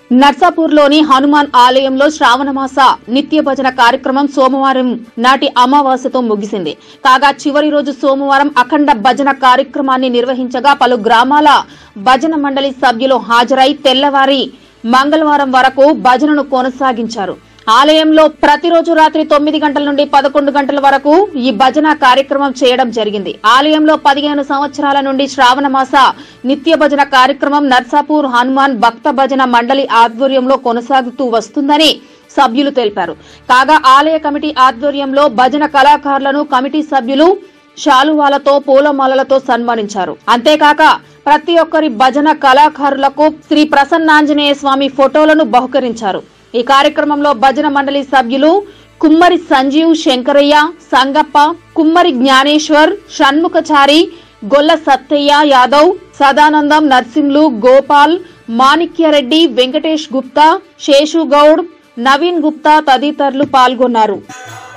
నర్సాపూర్లోని హనుమాన్ ఆలయంలో శ్రావణమాస నిత్య భజన కార్యక్రమం సోమవారం నాటి అమావాస్యతో ముగిసింది కాగా చివరి రోజు సోమవారం అఖండ భజన కార్యక్రమాన్ని నిర్వహించగా పలు గ్రామాల భజన మండలి సభ్యులు హాజరై తెల్లవారి మంగళవారం వరకు భజనను కొనసాగించారు ఆలయంలో ప్రతిరోజు రాత్రి తొమ్మిది గంటల నుండి పదకొండు గంటల వరకు ఈ భజన కార్యక్రమం చేయడం జరిగింది ఆలయంలో పదిహేను సంవత్సరాల నుండి శ్రావణ మాస నిత్య భజన కార్యక్రమం నర్సాపూర్ హనుమాన్ భక్త భజన మండలి ఆధ్వర్యంలో కొనసాగుతూ వస్తుందని సభ్యులు తెలిపారు కాగా ఆలయ కమిటీ ఆధ్వర్యంలో భజన కళాకారులను కమిటీ సభ్యులు శాలువాలతో పూలమాలలతో సన్మానించారు అంతేకాక ప్రతి ఒక్కరి భజన కళాకారులకు శ్రీ ప్రసన్నాంజనేయ స్వామి ఫోటోలను బహుకరించారు ఈ కార్యక్రమంలో భజన మండలి సభ్యులు కుమ్మరి సంజీవ్ శంకరయ్య సంగప్ప కుమ్మరి జ్ఞానేశ్వర్ షణ్ముఖచారి గొల్ల సత్తయ్య యాదవ్ సదానందం నర్సింలు గోపాల్ మాణిక్యరెడ్డి వెంకటేష్ గుప్తా శేషు గౌడ్ నవీన్ గుప్తా తదితరులు పాల్గొన్నారు